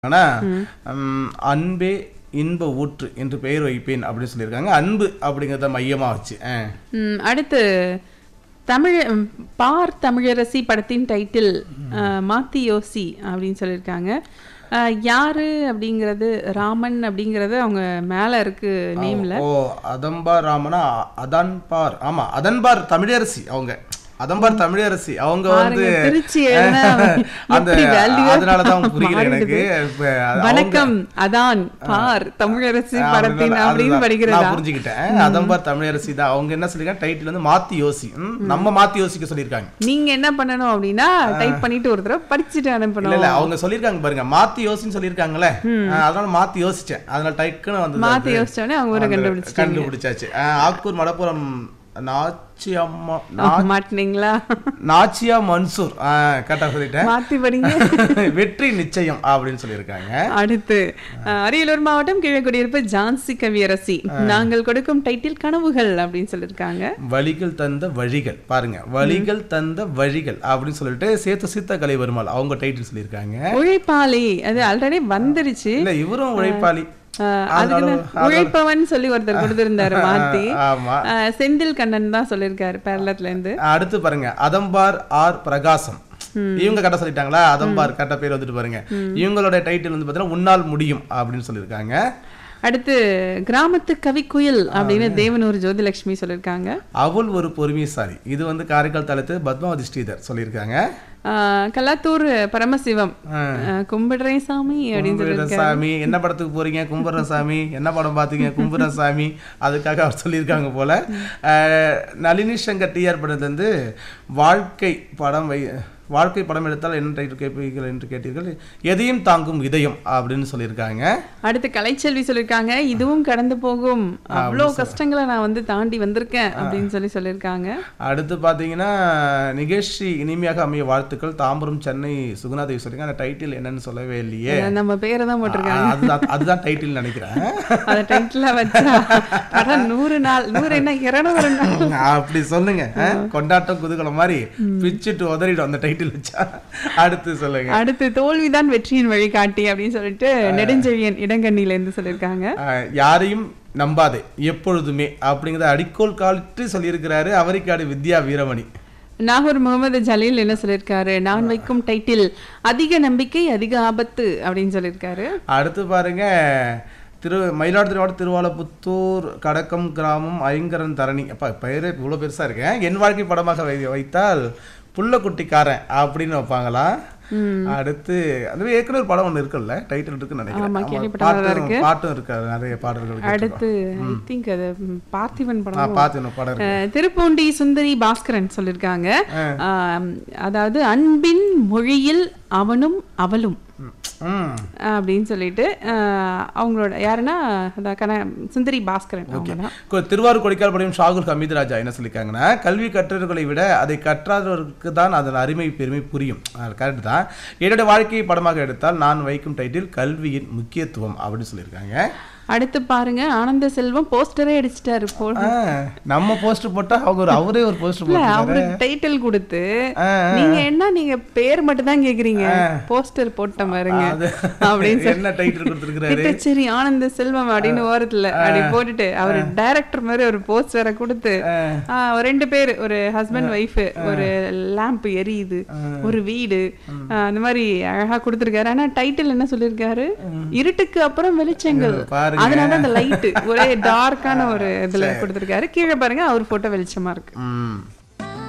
ஆனா ம், அன்பே இன்ப ஊற்று என்று பெயர் வைப்பேன் அப்படின்னு சொல்லியிருக்காங்க அன்பு அப்படிங்கிறத மையமா வச்சு ஆ. ம், அடுத்து தமிழ் ம், பார் தமிழரசி படத்தின் டைட்டில் மாத்தி யோசி அப்படின்னு சொல்லியிருக்காங்க அஹ், யாரு அப்படிங்கிறது ராமன் அப்படிங்கிறது அவங்க மேல இருக்கு நேம்ல ஓ அதம்பார் ராமனா அதன்பார் ஆமா அதன்பார் தமிழரசி அவங்க அதம்பார் தமிழரசி அவங்க வந்து பாருங்க, திருச்சி எழுதுனா அந்த எப்படி value அதனாலதான் புரியல மாறிடுது. எனக்கு இப்ப அவங்க- வணக்கம் அதான் பார் தமிழரசி ஆ, படத்தின் அதுதான், அப்படின்னு அதுதான். படிக்கிறதா நான் புரிஞ்சுக்கிட்டேன் அதம்பார் தமிழரசி தான் அவங்க என்ன சொல்லிருக்காங்க டைட்டில் வந்து மாத்தி யோசி ம், நம்ம மாத்தி யோசிக்க சொல்லியிருக்காங்க நீங்க என்ன பண்ணணும் அப்படின்னா டைப் பண்ணிட்டு ஒரு தடவை படிச்சுட்டு இல்ல அனுப்பணும் இல்ல அவங்க சொல்லிருக்காங்க பாருங்க மாத்தி யோசின்னு சொல்லிருக்காங்களே ஆ, அதனால மாத்தி யோசிச்சேன் அதனால டைக்குன்னு வந்து மாத்தி யோசிச்சோடனே அவங்க ஊரை கண்டுபிடிச்சிட்டாங்க கண்டுபிடிச்சாச்சு ஆ, ஆக்கூர் மடப்புறம் நாச்சியம்மா மாட்டினீங்களா நாச்சியா மன்சூர் ஆ, கரெக்டா சொல்லிட்டேன் மாத்தி படிங்க வெற்றி நிச்சயம் அப்படின்னு சொல்லியிருக்காங்க அடுத்து அஹ், அரியலூர் மாவட்டம் கீழக்குடியிருப்பு ஜான்சி கவியரசி நாங்கள் கொடுக்கும் டைட்டில் கனவுகள் அப்படின்னு சொல்லியிருக்காங்க வழிகள் தந்த வழிகள் பாருங்க வழிகள் தந்த வழிகள் அப்படின்னு சொல்லிட்டு சேத்து சித்த கலை வருமாள் அவங்க டைட்டில் சொல்லியிருக்காங்க உழைப்பாளி அது ஆல்ரெடி வந்துருச்சு இல்ல இவரும் உழைப்பாளி அஹ், அதுக்கு தான் உழைப்பவன் சொல்லி ஒருத்தர் கொடுத்திருந்தாரு மாத்தி ஆமா அஹ், செந்தில் கண்ணன் தான் சொல்லியிருக்காரு பேரளத்துல இருந்து அடுத்து பாருங்க அதம்பார் ஆர் பிரகாசம் இவங்க கரெக்டா சொல்லிட்டாங்களா அதம்பார் கரெக்டா பேர் வந்துட்டு பாருங்க இவங்களோட டைட்டில் வந்து பாத்தீங்கன்னா உன்னால் முடியும் அப்படின்னு சொல்லியிருக்காங்க அடுத்து கிராமத்து கவிக்குயில் அப்படின்னு தேவனூர் ஜோதிலட்சுமி சொல்லியிருக்காங்க அவள் ஒரு பொறுமைசாலி இது வந்து காரைக்கால் தளத்து பத்மாவதி ஸ்ரீதர் சொல்லியிருக்காங்க அஹ், கல்லாத்தூர் பரமசிவம் அஹ், கும்பிடுறேன் சாமி அப்படின்னு சொல்லி கும்பிடுற சாமி என்ன படத்துக்கு போறீங்க கும்பிடுற சாமி என்ன படம் பார்த்தீங்க கும்பிடுற சாமி அதுக்காக அவர் சொல்லியிருக்காங்க போல அஹ், நளினி சங்கர் டிஆர் படத்துல இருந்து வாழ்க்கை படம் வை வாழ்க்கை படம் எடுத்தால் என்ன டைட்டில் கேட்பீர்கள் என்று கேட்டீர்கள் எதையும் தாங்கும் இதயம் அப்படின்னு சொல்லியிருக்காங்க அடுத்து கலைச்செல்வி சொல்லியிருக்காங்க இதுவும் கடந்து போகும் அவ்வளோ கஷ்டங்களை நான் வந்து தாண்டி வந்திருக்கேன் அப்படின்னு சொல்லி சொல்லியிருக்காங்க அடுத்து பார்த்தீங்கன்னா நிகழ்ச்சி இனிமையாக அமைய வாழ்த்துக்கள் தாம்பரம் சென்னை சுகுணாதேவி சொல்லியிருக்காங்க அந்த டைட்டில் என்னன்னு சொல்லவே இல்லையே நம்ம பேரை தான் போட்டிருக்காங்க அஹ், அதுதான் அதுதான் டைட்டில் நினைக்கிறேன் அதை டைட்டில் வச்சா படம் நூறு நாள் நூறு என்ன இருநூறு நாள் அப்படி சொல்லுங்க அஹ், கொண்டாட்டம் குதூகலம் மாதிரி பிச்சுட்டு உதறிடும் அந்த டைட்டில் வச்சா அடுத்து சொல்லுங்க அடுத்து தோல்விதான் வெற்றியின் வழிகாட்டி அப்படின்னு சொல்லிட்டு நெடுஞ்செழியன் இடங்கண்ணில இருந்து சொல்லியிருக்காங்க அஹ், யாரையும் நம்பாதே எப்பொழுதுமே அப்படிங்கிறத அடிக்கோல் காலிட்டு சொல்லியிருக்கிறாரு அவரிக்காடு வித்யா வீரமணி நாகூர் முகமது ஜலீல் என்ன சொல்லியிருக்காரு நான் வைக்கும் டைட்டில் அதிக நம்பிக்கை அதிக ஆபத்து அப்படின்னு சொல்லியிருக்காரு அடுத்து பாருங்க திரு மயிலாடுதுறை மாவட்டம் திருவாலப்புத்தூர் கடக்கம் கிராமம் ஐங்கரன் தரணி அப்பா பெயரே இவ்வளோ பெருசா இருக்கேன் என் வாழ்க்கை படமாக வை வைத்தால் புள்ளக்குட்டிக்காரன் அப்படின்னு வைப்பாங்களா அடுத்து அந்த மாதிரி ஏற்கனவே ஒரு படம் ஒன்று இருக்குல்ல டைட்டில் இருக்குன்னு நினைக்கிறேன் ஆமா, ஆமா, கேள்விப்பட்டதா பாட்டும் பாட்டும் இருக்கு அது நிறைய பாடல்கள் கேட்டிருக்கோம். அடுத்து ஐ திங்க் அது ம், பார்த்திபன் ஆ படம் பார்த்து படம் இருக்கு அஹ், திருப்பூண்டி சுந்தரி பாஸ்கரன் சொல்லியிருக்காங்க ஆம், அதாவது அன்பின் மொழியில் அவனும் அவளும் ம் அப்படின்னு சொல்லிட்டு அஹ், அவங்களோட யாருன்னா அதான் கன சுந்தரி பாஸ்கரன் அவங்க தான் கு- திருவாரூர் கொடிக்கால் படியும் ஷாகுல் ஹமீது ராஜா என்ன சொல்லியிருக்காங்கன்னா கல்வி கற்றவர்களை விட அதை கற்றாதவருக்கு தான் அதன் அருமை பெருமை புரியும் கரெக்ட் தான் என்னுடைய வாழ்க்கையை படமாக எடுத்தால் நான் வைக்கும் டைட்டில் கல்வியின் முக்கியத்துவம் அப்படின்னு சொல்லியிருக்காங்க அடுத்து பாருங்க ஆனந்த செல்வம் போஸ்டரே அடிச்சிட்டாரு போ ஆ, நம்ம போஸ்ட் போட்டா அவங்க ஒரு அவரே ஒரு போஸ்ட் இல்ல போட்டு அவருக்கு டைட்டில் கொடுத்து நீங்க என்ன நீங்க பேர் மட்டும் தான் கேக்குறீங்க போஸ்டர் போட்ட பாருங்க அது- அப்படின்னு சொல்லி என்ன டைட்டில் கொடுத்துருக்கிறாரு திட்டச்சேரி ஆனந்த செல்வம் அப்படின்னு ஓரத்துல அப்படி போட்டுட்டு அவர் டைரக்டர் மாதிரி ஒரு போஸ்ட் வேற கொடுத்து ஆ, ஒரு ரெண்டு பேர் ஒரு ஹஸ்பண்ட் ஒய்ஃப் ஒரு லேம்ப் எரியுது ஒரு வீடு ஆ, அந்த மாதிரி அழகா கொடுத்திருக்காரு ஆனா டைட்டில் என்ன சொல்லியிருக்காரு இருட்டுக்கு அப்புறம் வெளிச்சங்கள் பாருங்க. அதனால அந்த லைட் ஒரே டார்க்கான ஒரு இதுல கொடுத்திருக்காரு கீழே பாருங்க அவர் போட்டோ வெளிச்சமா இருக்கு ம்